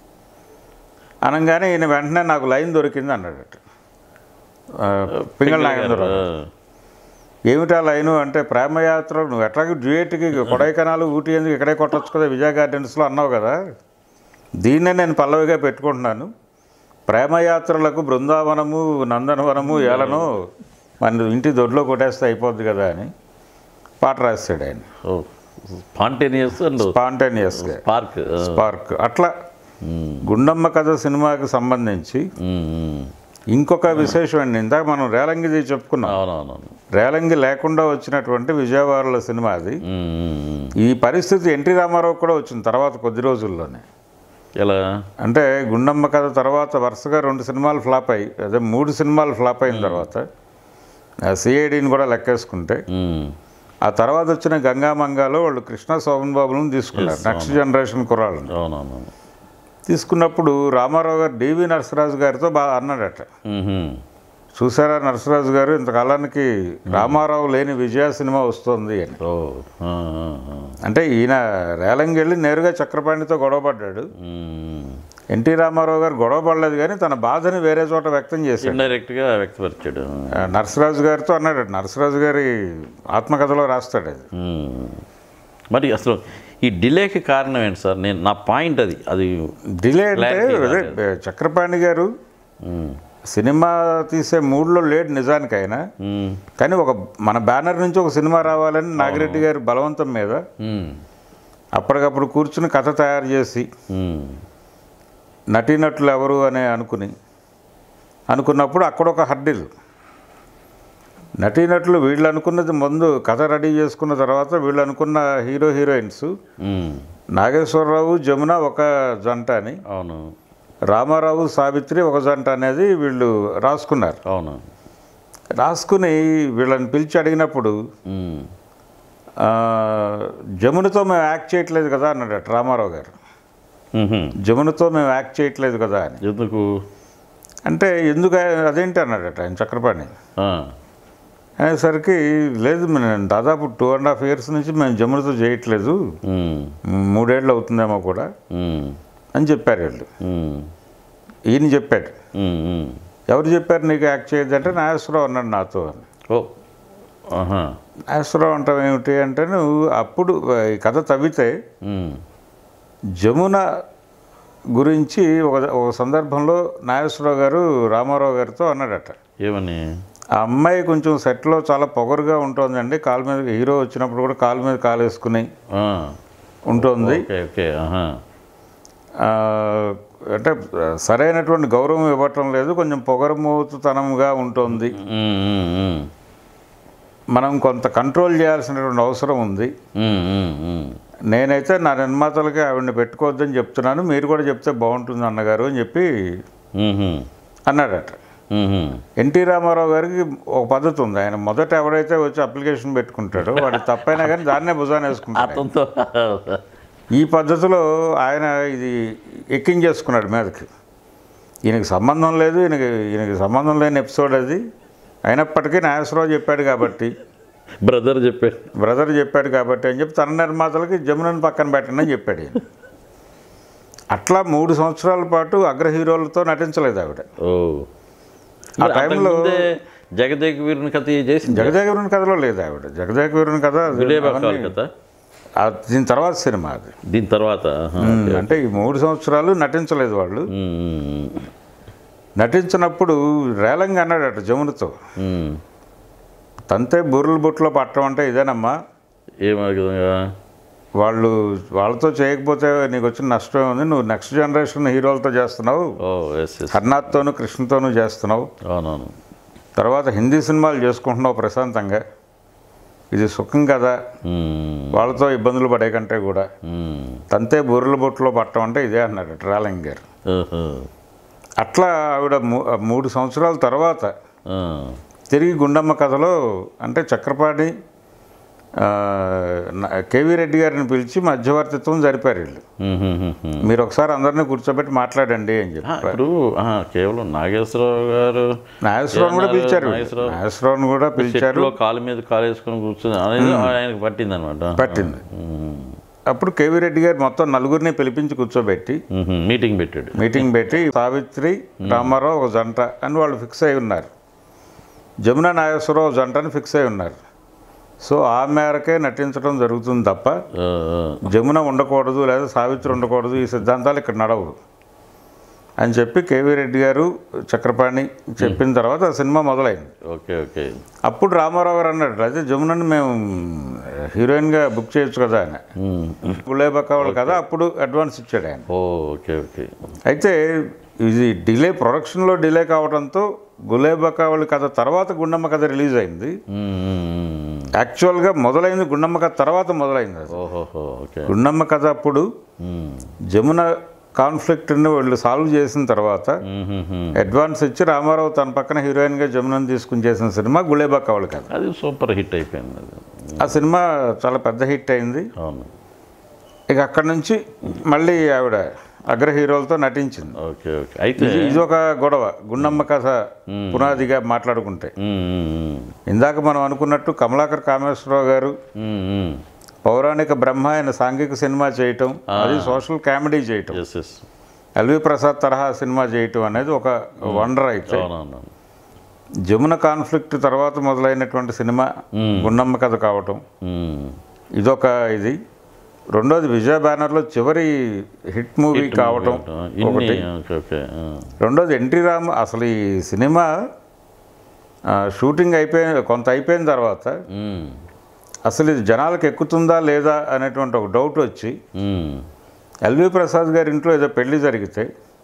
అనగానే ఈయన వెంటనే నాకు లైన్ దొరికింది అన్నాడట ఆ, పింగళ నాగేంద్రరావు ఏమిటా లైను అంటే ప్రేమయాత్ర నువ్వు ఎట్లాగే డ్యూయేట్కి కొడైకెనాలు ఊటీ ఎందుకు ఇక్కడే కొట్టచ్చు కదా విజయ గార్డెన్స్లో అన్నావు కదా దీన్నే నేను పల్లవిగా పెట్టుకుంటున్నాను ప్రేమయాత్రలకు బృందావనము నందనవనము ఏలను మన ఇంటి దొడ్లో కొట్టేస్తే అయిపోద్ది కదా అని పాట రాస్తాడు ఆయన ఓ స్పాంటేనియస్ అండ్ స్పాంటేనియస్గా పార్క్ స్పార్క్ అట్లా గుండమ్మ కథ సినిమాకి సంబంధించి ఇంకొక విశేషం అండి ఇందాక మనం రేలంగిది చెప్పుకున్నాం అవునవునవును రేలంగి లేకుండా వచ్చినటువంటి విజయవాడలో సినిమా అది ఉమ్, ఉమ్, ఉమ్. ఈ పరిస్థితి ఎన్టీ రామారావు కూడా వచ్చింది తర్వాత కొద్ది రోజుల్లోనే ఎలా అంటే గుండమ్మ కథ తర్వాత వరుసగా రెండు సినిమాలు ఫ్లాప్ అయ్యి అదే మూడు సినిమాలు ఫ్లాప్ అయిన తర్వాత సిఐడిని కూడా లెక్కేసుకుంటే ఉమ్, ఆ తర్వాత వచ్చిన గంగామంగాలో వాళ్ళు కృష్ణ శోభన్ బాబులను తీసుకున్నారు నెక్స్ట్ జనరేషన్ కుర్రాళ్ళని అవునవునవును తీసుకున్నప్పుడు రామారావు గారు డివి నరసరాజు గారితో బాగా అన్నాడట ఉహుం. చూసారా నరసరాజు గారు ఇంతకాలానికి రామారావు లేని విజయ సినిమా వస్తుంది అని ఓ ఆ, ఆ, ఆ. అంటే ఈయన రేలంగి వెళ్ళి నేరుగా చక్రపాణితో గొడవపడ్డాడు ఉమ్. ఎన్టీ రామారావు గారు గొడవ పడలేదు కానీ తన బాధని వేరే చోట వ్యక్తం చేశాడు ఇండైరెక్ట్గా వ్యక్తపరిచాడు ఆ, నరసరాజు గారితో అన్నాడు నరసరాజు గారి ఆత్మకథలో రాస్తాడు అది ఉమ్. మరి అసలు ఈ డిలేకి కారణం ఏంటి సార్ నేను నా పాయింట్ అది అది డిలే అంటే Clarity అదే చక్రపాణి గారు ఉమ్, సినిమా తీసే మూడ్లో లేడు నిజానికైనా ఉమ్, కానీ ఒక మన బ్యానర్ నుంచి ఒక సినిమా రావాలని నాగిరెడ్డి గారి బలవంతం మీద ఉమ్, అప్పటికప్పుడు కూర్చుని కథ తయారు చేసి ఉమ్. నటీనటులు ఎవరు అని అనుకుని అనుకున్నప్పుడు అక్కడ ఒక హర్డిల్ నటీనటులు వీళ్ళు అనుకున్నది ముందు కథ రెడీ చేసుకున్న తర్వాత వీళ్ళు అనుకున్న hero heroines um. Nageswara Rao Jamuna ఒక జంట అని అవును రామారావు సావిత్రి ఒక జంట అనేది వీళ్ళు రాసుకున్నారు అవును రాసుకుని వీళ్ళని పిలిచి అడిగినప్పుడు ఉమ్, ఆ, జమునతో మేము యాక్ట్ చేయట్లేదు కదా అన్నాడట రామారావు గారు ఉహుం. జమునతో మేము యాక్ట్ చేయట్లేదు కదా అని ఎందుకు అంటే ఎందుకు ఆయన- అదేంటి అన్నాడట ఆయన చక్రపాణి ఆ, అనేసరికి లేదు మేము దాదాపు టూ అండ్ హాఫ్ ఇయర్స్ నుంచి మేము జమునతో చేయట్లేదు ఉమ్, మూడేళ్ళు అవుతుందేమో కూడా ఉమ్, అని చెప్పారు వీళ్ళు ఉమ్, ఈయన చెప్పాడు ఉమ్, ఉమ్. ఎవరు చెప్పారు నీకు యాక్ట్ చేయొద్దంటే నాగేశ్వరరావు అన్నాడు నాతో అని ఓ ఆహా నాగేశ్వరరావు అంటాం ఏమిటి అంటే నువ్వు అప్పుడు ఈ కథ తవ్వితే ఉమ్, జమున గురించి ఒక ఒక సందర్భంలో నాగేశ్వరరావు గారు రామారావు గారితో అన్నాడట ఏమని ఆ అమ్మాయి కొంచెం సెట్లో చాలా పొగరుగా ఉంటుందండి కాలు మీద హీరో వచ్చినప్పుడు కూడా కాలు మీద కాలు వేసుకుని ఆ, ఉంటుంది ఓకే ఓకే ఆహా ఆ, అంటే సరైనటువంటి గౌరవం ఇవ్వటం లేదు కొంచెం పొగరమూతుతనంగా ఉంటుంది ఉమ్, ఉమ్, ఉమ్, మనం కొంత కంట్రోల్ చేయాల్సినటువంటి అవసరం ఉంది ఉమ్, ఉమ్, ఉమ్. నేనైతే నా నిర్మాతలకి ఆవిడని పెట్టుకోవద్దని చెప్తున్నాను మీరు కూడా చెప్తే బాగుంటుంది అన్నగారు అని చెప్పి ఉహుం, అన్నాడట ఉహుం. ఎన్టీ రామారావు గారికి ఒక పద్ధతి ఉంది ఆయన మొదట ఎవరైతే వచ్చి అప్లికేషన్ పెట్టుకుంటాడో వాడి తప్పైనా కానీ దాన్నే భుజాన్ని వేసుకుంటాడు అతనితో ఈ పద్ధతిలో ఆయన ఇది ఎక్కించేసుకున్నాడు మీదకి ఈయనకి సంబంధం లేదు ఈయనకి ఈయనకి సంబంధం లేని ఎపిసోడ్ అది అయినప్పటికీ నాగేశ్వరరావు చెప్పాడు కాబట్టి బ్రదర్ చెప్పాడు బ్రదర్ చెప్పాడు కాబట్టి అని చెప్పి తన నిర్మాతలకి జమునని పక్కన పెట్టండి అని చెప్పాడు ఈయన అట్లా మూడు సంవత్సరాల పాటు అగ్ర హీరోలతో నటించలేదు ఆవిడ ఓ ఆ మరి టైంలో అంతకుముందే జగదేక వీరుని కథ చేసింది జగదేకవీరుని కథలో లేదు ఆవిడ జగదేకవీరుని కథ అది విలేబాకాల అవన్నీ- కథ ఆ దీని తర్వాత సినిమా అది దీని తర్వాత ఆహా. అంటే ఈ మూడు సంవత్సరాలు నటించలేదు వాళ్ళు ఉమ్, ఉమ్, నటించినప్పుడు రేలంగా అన్నాడట జమునతో ఉమ్. తంతే బుర్రల బుట్టలో పట్టడం అంటే ఇదేనమ్మా ఏం ఆ విధంగా వాళ్ళు వాళ్ళతో చేయకపోతే నీకు వచ్చిన నష్టం ఉంది నువ్వు నెక్స్ట్ జనరేషన్ హీరోలతో చేస్తున్నావు ఓ ఎస్ ఎస్ హర్నాథ్తోనూ కృష్ణతోనూ చేస్తున్నావు అవునవును తర్వాత హిందీ సినిమాలు చేసుకుంటున్నావు ప్రశాంతంగా ఇది సుఖం కదా ఉమ్, వాళ్ళతో ఇబ్బందులు పడే కంటే కూడా ఉమ్. తంతే బుర్రల బుట్టలో పట్టడం అంటే ఇదే అన్నాడు రాలంగ్ గారు ఓహో. అట్లా ఆవిడ మూ- మూడు సంవత్సరాల తర్వాత ఆ. తిరిగి గుండమ్మ కథలో అంటే చక్రపాణి ఆ, న- కేవీ రెడ్డి గారిని పిలిచి మధ్యవర్తిత్వం జరిపారు వీళ్ళు ఉమ్, ఉమ్, ఉమ్, ఉమ్. మీరు ఒకసారి అందరినీ కూర్చోబెట్టి మాట్లాడండి అని ఆ, చెప్పి ఇప్పుడు ఆ, కేవలం నాగేశ్వరరావు గారు నాగేశ్వరరావు కూడా ఏమన్నారు? పిలిచారు వీళ్ళు. నాగేశ్వరరావు. నాగేశ్వరరావుని కూడా పిలిచారు చెట్టులో కాలు మీద కాలు వేసుకొని కూర్చుని అనేది ఆయనకు పట్టింది అనమాట పట్టింది అప్పుడు కేవీ రెడ్డి గారు మొత్తం నలుగురిని పిలిపించి కూర్చోబెట్టి మీటింగ్ పెట్టాడు మీటింగ్ పెట్టి సావిత్రి రామారావు ఒక జంట అని వాళ్ళు ఫిక్స్ అయి ఉన్నారు జమున నాగేశ్వరరావు జంట అని ఫిక్స్ అయి ఉన్నారు సో ఆ మేరకే నటించడం జరుగుతుంది తప్ప ఆ, ఆ. జమున ఉండకూడదు లేదా సావిత్రి ఉండకూడదు ఈ సిద్ధాంతాలు ఇక్కడ నడవు అని చెప్పి కేవీ రెడ్డి గారు చక్రపాణి చెప్పిన తర్వాత ఆ సినిమా మొదలైంది ఓకే ఓకే అప్పుడు రామారావు గారు అన్నాడు అయితే జమునని మేము హీరోయిన్గా బుక్ చేయొచ్చు కదా అని ఉమ్. గులేబక్క కదా అప్పుడు అడ్వాన్స్ ఇచ్చాడు ఆయన ఓ ఓకే ఓకే అయితే ఇది డిలే ప్రొడక్షన్లో డిలే కావడంతో గులేబకావళి కథ తర్వాత గుండమ్మ కథ రిలీజ్ అయింది ఉమ్, ఉమ్, ఉమ్. యాక్చువల్గా మొదలైంది గుండమ్మ కథ తర్వాత మొదలైంది అది ఓహోహో ఓకే గుండమ్మ కథ అప్పుడు ఉమ్. జమున కాన్ఫ్లిక్ట్ని వాళ్ళు సాల్వ్ చేసిన తర్వాత ఉమ్, ఉమ్, ఉమ్. అడ్వాన్స్ ఇచ్చి రామారావు తన పక్కన హీరోయిన్గా జమునని తీసుకుని చేసిన సినిమా గులేబకావళి కథ అది సూపర్ హిట్ అయిపోయింది అది ఆ సినిమా చాలా పెద్ద హిట్ అయింది అవును ఇక అక్కడి నుంచి మళ్ళీ ఆవిడ అగ్ర హీరోలతో నటించింది ఓకే ఓకే అయితే ఇది ఇది ఒక గొడవ గుండమ్మ కథ పునాదిగా మాట్లాడుకుంటే ఉమ్, ఉమ్, ఉమ్. ఇందాక మనం అనుకున్నట్టు కమలాకర్ కామేశ్వరరావు గారు ఉమ్, ఉమ్. పౌరాణిక బ్రహ్మ ఆయన సాంఘిక సినిమా చేయటం అది సోషల్ కామెడీ చేయటం ఎస్ ఎస్ ఎల్వి ప్రసాద్ తరహా సినిమా చేయటం అనేది ఒక వండర్ అయితే అవునవును జమున కాన్ఫ్లిక్ట్ తర్వాత మొదలైనటువంటి సినిమా గుండమ్మ కథ కావటం ఉమ్. ఇదొక ఇది రెండోది విజయ బ్యానర్లో చివరి హిట్ మూవీ కావటం ఇన్ని ఒకటి ఓకే ఓకే ఆ. రెండోది ఎన్టీ రామ్ అసలు ఈ సినిమా ఆ, షూటింగ్ అయిపోయిన కొంత అయిపోయిన తర్వాత ఉమ్. అసలు ఇది జనాలకు ఎక్కుతుందా లేదా అనేటువంటి ఒక డౌట్ వచ్చి ఉమ్. ఎల్వి ప్రసాద్ గారి ఇంట్లో ఏదో పెళ్లి జరిగితే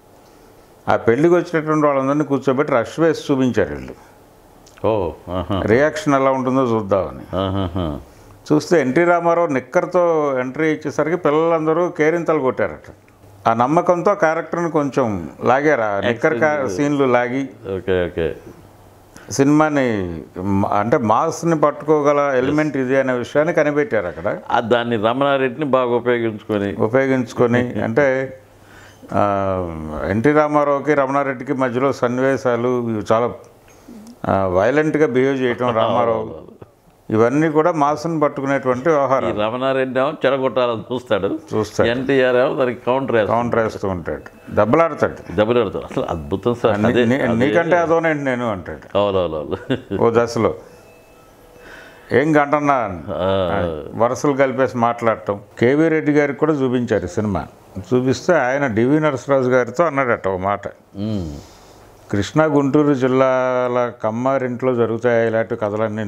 ఆ పెళ్లికి వచ్చినటువంటి వాళ్ళందరినీ కూర్చోబెట్టి రష్ వేసి చూపించారు వీళ్ళు ఓ ఆహా. రియాక్షన్ ఎలా ఉంటుందో చూద్దామని ఆహాహా. చూస్తే ఎన్టీ రామారావు నిక్కర్తో ఎంట్రీ ఇచ్చేసరికి పిల్లలందరూ కేరింతలు కొట్టారట ఆ నమ్మకంతో క్యారెక్టర్ని కొంచెం లాగారు ఆ నిక్కర్ కా- సీన్లు లాగి ఓకే ఓకే సినిమాని మ- అంటే మాస్ని పట్టుకోగల ఎలిమెంట్ ఇది అనే విషయాన్ని కనిపెట్టారు అక్కడ ఆ దాన్ని రమణారెడ్డిని బాగా ఉపయోగించుకొని ఉపయోగించుకొని అంటే ఆ, ఎన్టీ రామారావుకి రమణారెడ్డికి మధ్యలో సన్నివేశాలు ఇవి చాలా వైలెంట్గా బిహేవ్ చేయటం రామారావు ఇవన్నీ కూడా మాస్ని పట్టుకునేటువంటి ఈ వ్యవహారం రమణారెడ్డి ఏమో చెడగొట్టాలని చూస్తాడు చూస్తాడు ఎన్టీఆర్ ఏమో దానికి కౌంటర్ వేస్తాడు కౌంటర్ వేస్తూ ఉంటాడు దెబ్బలాడతాడు దెబ్బలు పెడతాడు అసలు అద్భుతం సార్ నీ- అదే నీ- నీకంటే అదోనేంటి నేను అంటాడు అవునవునవును ఓ దశలో ఏం గంటన్నా ఆ, వరుసలు కలిపేసి మాట్లాడటం కేవీ రెడ్డి గారికి కూడా చూపించారు ఈ సినిమా చూపిస్తే ఆయన డివి నరసరాజు గారితో అన్నాడట ఓ మాట ఉమ్. కృష్ణా గుంటూరు జిల్లాల కమ్మారింట్లో జరుగుతాయి ఇలాంటి కథలన్నీ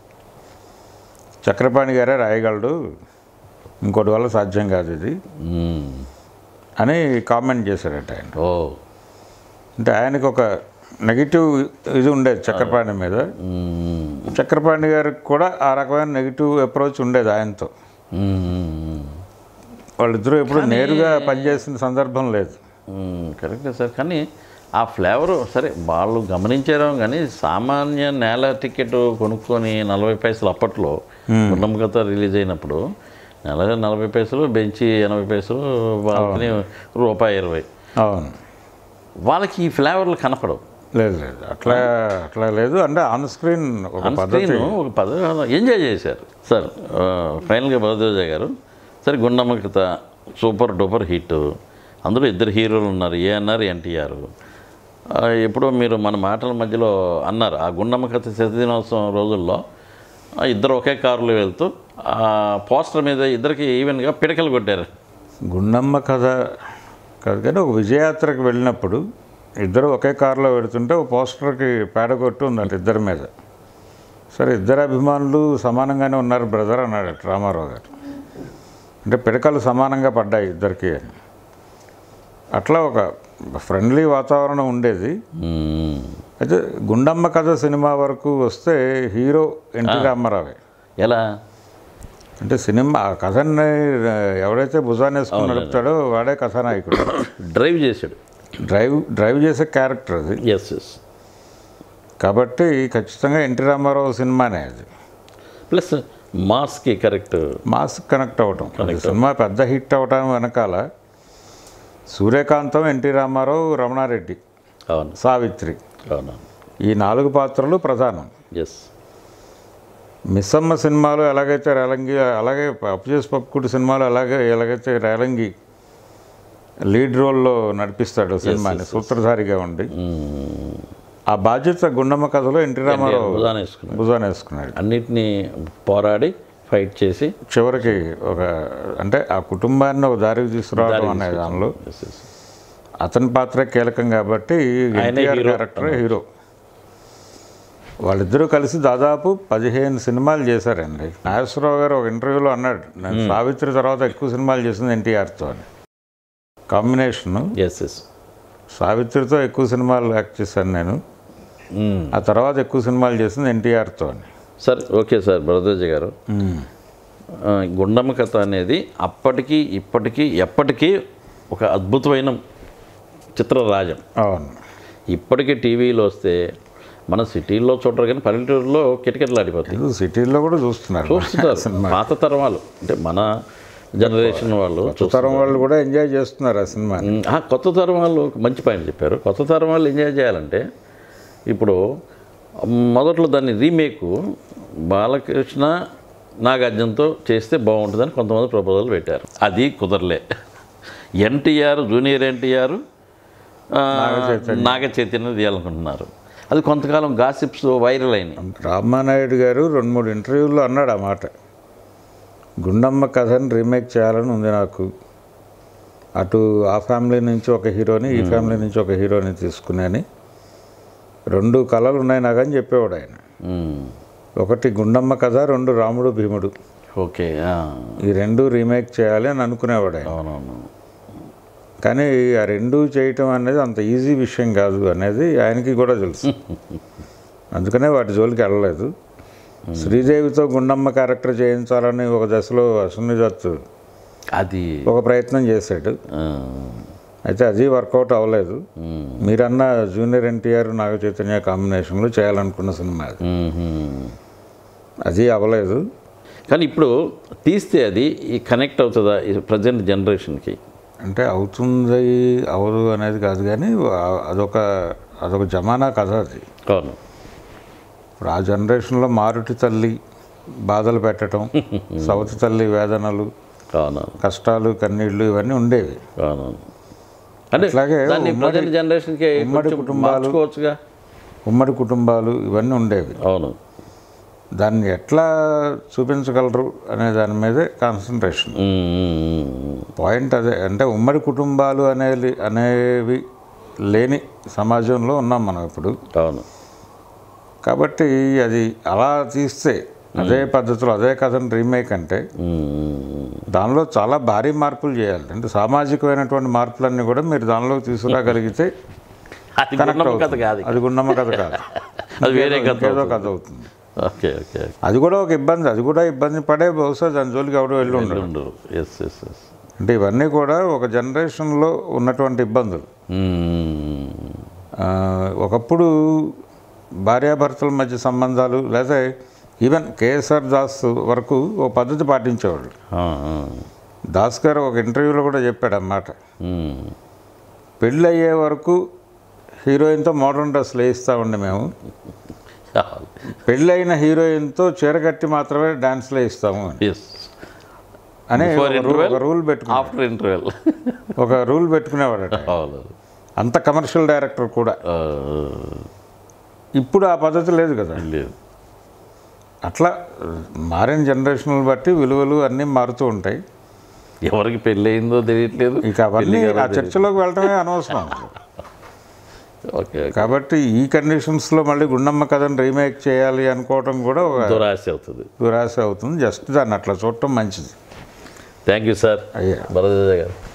చక్రపాణి గారే రాయగలడు ఇంకోటి వల్ల సాధ్యం కాదు ఇది ఉమ్. అని కామెంట్ చేశారట ఆయన ఓ అంటే ఆయనకు ఒక నెగిటివ్ ఇది ఉండేది చక్రపాణి మీద ఉమ్. చక్రపాణి గారికి కూడా ఆ రకమైన నెగిటివ్ అప్రోచ్ ఉండేది ఆయనతో ఉమ్. వాళ్ళిద్దరూ ఎప్పుడు నేరుగా పనిచేసిన సందర్భం లేదు ఉమ్, కరెక్టే సార్ కానీ ఆ ఫ్లేవరు సరే వాళ్ళు గమనించారో కానీ సామాన్య నేల టికెట్ కొనుక్కొని నలభై పైసలు అప్పట్లో గుండం కథ రిలీజ్ అయినప్పుడు నెల నలభై పైసలు బెంచి ఎనభై పైసలు వాళ్ళకి రూపాయి ఇరవై అవును వాళ్ళకి ఈ ఫ్లేవర్లు కనపడవు లేదు లేదు అట్లా అట్లా లేదు అంటే ఆన్ స్క్రీన్ ఒక ఆన్ పద్ధతి స్క్రీన్ ఒక పదవి ఎంజాయ్ చేశారు సార్ ఆ, ఫైనల్గా భరద్వాజ గారు సరే గుండమ్మ కథ సూపర్ డూపర్ హిట్ అందులో ఇద్దరు హీరోలు ఉన్నారు ఏఎన్ఆర్ ఎన్టీఆర్ ఎప్పుడో మీరు మన మాటల మధ్యలో అన్నారు ఆ గుండమ్మ కథ శతదినోత్సవం రోజుల్లో ఆ ఇద్దరు ఒకే కారులో వెళ్తూ ఆ పోస్టర్ మీద ఇద్దరికి ఈవెన్గా పిడకలు కొట్టారు గుండమ్మ కథ కాదు కానీ ఒక విజయయాత్రకు వెళ్ళినప్పుడు ఇద్దరు ఒకే కారులో పెడుతుంటే ఒక పోస్టర్కి పేడ కొట్టు ఉందంట ఇద్దరి మీద సరే ఇద్దరు అభిమానులు సమానంగానే ఉన్నారు బ్రదర్ అన్నాడు రామారావు గారు అంటే పిడకలు సమానంగా పడ్డాయి ఇద్దరికి అని అట్లా ఒక ఫ్రెండ్లీ వాతావరణం ఉండేది మ్మ్. అయితే గుండమ్మ కథ సినిమా వరకు వస్తే హీరో ఎన్టీ రామారావే ఎలా అంటే సినిమా ఆ కథని ఎవరైతే భుజాన్ని వేసుకుని నడుపుతాడో వాడే కథానాయకుడు డ్రైవ్ చేశాడు డ్రైవ్ డ్రైవ్ చేసే క్యారెక్టర్ అది ఎస్ ఎస్ కాబట్టి ఖచ్చితంగా ఎన్టీ రామారావు సినిమానే అది ప్లస్ మాస్కి కరెక్ట్ మాస్ కనెక్ట్ అవ్వటం అది సినిమా పెద్ద హిట్ అవటం వెనకాల సూర్యకాంతం ఎన్టీ రామారావు రమణారెడ్డి అవును సావిత్రి అవును ఈ నాలుగు పాత్రలు ప్రధానం ఎస్ మిస్సమ్మ సినిమాలో ఎలాగైతే రేలంగి అలాగే అప్పుచేసి పప్పుకుడి సినిమాలో అలాగే ఎలాగైతే రేలంగి లీడ్ రోల్లో నడిపిస్తాడు సినిమాని సూత్రధారిగా ఉండి ఆ బాధ్యత గుండమ్మ కథలో ఎన్టీ రామారావు భుజాన వేసుకున్నాడు భుజాన వేసుకున్నాడు అన్నిటినీ పోరాడి ఫైట్ చేసి చివరికి ఒక అంటే ఆ కుటుంబాన్ని ఒక దారికి తీసుకురావడం అనే దానిలో Yes, yes. అతని పాత్ర కీలకం కాబట్టి ఎన్టీఆర్ hero. క్యారెక్టర్ హీరో వాళ్ళిద్దరూ కలిసి దాదాపు పదిహేను సినిమాలు చేశారండి నాగేశ్వరరావు గారు ఒక ఇంటర్వ్యూలో అన్నాడు నేను సావిత్రి తర్వాత ఎక్కువ సినిమాలు చేసింది ఎన్టీఆర్తో అని కాంబినేషన్ ఎస్ ఎస్ సావిత్రితో ఎక్కువ సినిమాలు యాక్ట్ చేశాను నేను ఆ తర్వాత ఎక్కువ సినిమాలు చేసింది ఎన్టీఆర్తో అని సార్ ఓకే సార్ భరద్వాజ గారు ఆ, గుండమ్మ కథ అనేది అప్పటికి ఇప్పటికీ ఎప్పటికీ ఒక అద్భుతమైన చిత్రరాజం అవును ఇప్పటికీ టీవీలో వస్తే మన సిటీల్లో చూడరు కానీ పల్లెటూరులో కిటకిటలాడిపోతాయి ఇది సిటీల్లో కూడా చూస్తున్నారు చూస్తుంటారు పాత తరం వాళ్ళు అంటే మన జనరేషన్ వాళ్ళు చూస్తారు. తరం వాళ్ళు కూడా ఎంజాయ్ చేస్తున్నారు ఆ సినిమాని ఉమ్, ఆ కొత్త తరం వాళ్ళు ఒక మంచి పాయింట్ చెప్పారు కొత్త తరం వాళ్ళు ఎంజాయ్ చేయాలంటే ఇప్పుడు మొదట్లో దాన్ని రీమేక్ బాలకృష్ణ నాగార్జునతో చేస్తే బాగుంటుందని కొంతమంది ప్రపోజల్ పెట్టారు అది కుదరలే NTR junior NTR Naga Chaitanya తీయాలనుకుంటున్నారు అది కొంతకాలం గాసిప్స్ వైరల్ అయినాయి రామానాయుడు గారు రెండు మూడు ఇంటర్వ్యూల్లో అన్నాడు ఆ మాట గుండమ్మ కథని రీమేక్ చేయాలని ఉంది నాకు అటు ఆ ఫ్యామిలీ నుంచి ఒక హీరోని ఈ ఫ్యామిలీ నుంచి ఒక హీరోని తీసుకుని అని రెండు కళలు ఉన్నాయి నాకు అని చెప్పేవాడు ఆయన ఉమ్, ఒకటి గుండమ్మ కథ రెండు రాముడు భీముడు ఓకే ఆ, ఈ రెండు రీమేక్ చేయాలి అని అనుకునేవాడు ఆయన అవునవును కానీ ఆ రెండు చేయటం అనేది అంత ఈజీ విషయం కాదు అనేది ఆయనకి కూడా తెలుసు అందుకనే వాటి జోలికి వెళ్ళలేదు శ్రీదేవితో గుండమ్మ క్యారెక్టర్ చేయించాలని ఒక దశలో అశ్విని దత్ అది ఒక ప్రయత్నం చేశాడు ఆ, అయితే అది వర్కౌట్ అవ్వలేదు ఉమ్, మీరన్న జూనియర్ ఎన్టీఆర్ నాగ చైతన్య కాంబినేషన్లో చేయాలనుకున్న సినిమా అది ఉమ్. అది అవ్వలేదు కానీ ఇప్పుడు తీస్తే అది ఈ కనెక్ట్ అవుతుందా ఈ ప్రజెంట్ జనరేషన్కి అంటే అవుతుంది అవదు అనేది కాదు కానీ ఆ- అదొక అదొక జమానా కథ అది అవును ఇప్పుడు ఆ జనరేషన్లో మారుటి తల్లి బాధలు పెట్టడం సవతి తల్లి వేదనలు అవును కష్టాలు కన్నీళ్ళు ఇవన్నీ ఉండేవి అవును అంటే అట్లాగే దాన్ని ఉమ్మడి- ప్రజెంట్ జనరేషన్కి ఉమ్మడి కొంచెం కుటుంబాలు- మార్చుకోవచ్చుగా ఉమ్మడి కుటుంబాలు ఇవన్నీ ఉండేవి అవును దాన్ని ఎట్లా చూపించగలరు అనే దాని మీదే కాన్సన్ట్రేషన్ ఉమ్, ఉమ్, ఉమ్. పాయింట్ అదే అంటే ఉమ్మడి కుటుంబాలు అనేది అనేవి లేని సమాజంలో ఉన్నాం మనం ఇప్పుడు అవును కాబట్టి అది అలా తీస్తే అదే పద్ధతిలో అదే కథను రీమేక్ అంటే ఉమ్, ఉమ్, దానిలో చాలా భారీ మార్పులు చేయాలి అంటే సామాజికమైనటువంటి మార్పులన్నీ కూడా మీరు దానిలోకి తీసుకురాగలిగితే అది కనెక్ట్ గుండమ్మ కథ అవుతుంది కాదు అది గుండమ్మ కథ కాదు అది వేరే కథ ఏదో అవుతుంది. కథ అవుతుంది ఓకే ఓకే అది కూడా ఒక ఇబ్బంది అది కూడా ఇబ్బంది పడే బహుశా దాని జోలికి ఎవడో వెళ్ళి ఉండడు ఉండరు ఎస్ ఎస్ ఎస్ అంటే ఇవన్నీ కూడా ఒక జనరేషన్లో ఉన్నటువంటి ఇబ్బందులు ఆ, ఒకప్పుడు భార్యాభర్తల మధ్య సంబంధాలు లేదా ఈవెన్ కేఎస్ఆర్ దాస్ వరకు ఒక పద్ధతి పాటించేవాళ్ళు దాస్ గారు ఒక ఇంటర్వ్యూలో కూడా చెప్పాడు అన్నమాట పెళ్ళి అయ్యే వరకు హీరోయిన్తో మోడర్న్ డ్రెస్లు వేయిస్తామండి మేము పెళ్ళైన హీరోయిన్తో చీరగట్టి మాత్రమే డాన్స్లు వేయిస్తాము అని ఎస్ అనే Before ఒక రూ- interval, ఒక రూల్ పెట్టుకుని ఆఫ్టర్ ఇంటర్వెల్ ఒక రూల్ పెట్టుకునేవాడట అవును అంత కమర్షియల్ డైరెక్టర్ కూడా ఆ, ఇప్పుడు ఆ పద్ధతి లేదు కదా లేదు అట్లా మారిన జనరేషన్లు బట్టి విలువలు అన్నీ మారుతూ ఉంటాయి ఎవరికి పెళ్ళి అయిందో తెలియట్లేదు ఇక అవన్నీ ఆ చర్చలోకి వెళ్ళటమే అనవసరం ఓకే ఓకే. కాబట్టి ఈ కండిషన్స్లో మళ్ళీ గుండమ్మ కథను రీమేక్ చేయాలి అనుకోవటం కూడా ఒక దురాశ అవుతుంది దురాశ అవుతుంది జస్ట్ దాన్ని అట్లా చూడటం మంచిది థ్యాంక్ యూ సార్ అయ్యా భరద్వాజ గారు